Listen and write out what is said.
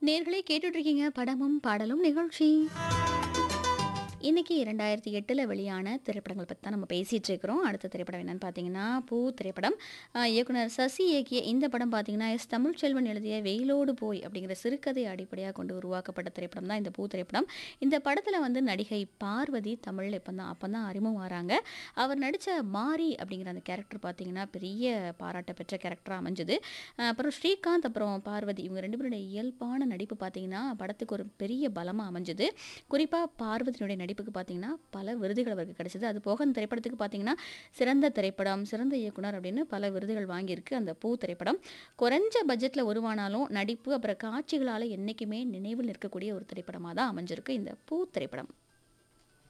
நேர்களே கேட்டுட்டு இருக்கீங்க படமும் பாடலும் நிகழ்ச்சி இன்னைக்கு இரண்டாயிரத்தி எட்டில் வெளியான திரைப்படங்கள் பற்றி தான் நம்ம பேசிகிட்டு இருக்கிறோம் அடுத்த திரைப்படம் என்னன்னு பார்த்தீங்கன்னா பூ திரைப்படம் ஆஹ் இயக்குனர் சசி இயக்கிய இந்த படம் பார்த்தீங்கன்னா எஸ் தமிழ்ச்செல்வன் எழுதிய வெயிலோடு போய் அப்படிங்கிற சிறுகதை அடிப்படையாக கொண்டு உருவாக்கப்பட்ட திரைப்படம் தான் இந்த பூ திரைப்படம் இந்த படத்தில் வந்து நடிகை பார்வதி தமிழில் இப்போ தான் அப்போ தான் அறிமுகம் வராங்க அவர் நடித்த மாரி அப்படிங்கிற அந்த கேரக்டர் பார்த்தீங்கன்னா பெரிய பாராட்ட பெற்ற கேரக்டராக அமைஞ்சது ஆஹ் அப்புறம் ஸ்ரீகாந்த் அப்புறம் பார்வதி இவங்க ரெண்டு பேருடைய இயல்பான நடிப்பு பார்த்தீங்கன்னா படத்துக்கு ஒரு பெரிய பலமாக அமைஞ்சது குறிப்பாக பார்வதியினுடைய நடிப்புக்கு பார்த்தீங்கன்னா பல விருதுகள் அவருக்கு கிடைச்சது அது போக அந்த திரைப்படத்துக்கு பார்த்தீங்கன்னா சிறந்த திரைப்படம் சிறந்த இயக்குனர் அப்படின்னு பல விருதுகள் வாங்கியிருக்கு அந்த பூ திரைப்படம் குறைஞ்ச பட்ஜெட்டில் உருவானாலும் நடிப்பு அப்புறம் காட்சிகளால் என்றைக்குமே நினைவில் நிற்கக்கூடிய ஒரு திரைப்படமாக தான் அமைஞ்சிருக்கு இந்த பூ திரைப்படம்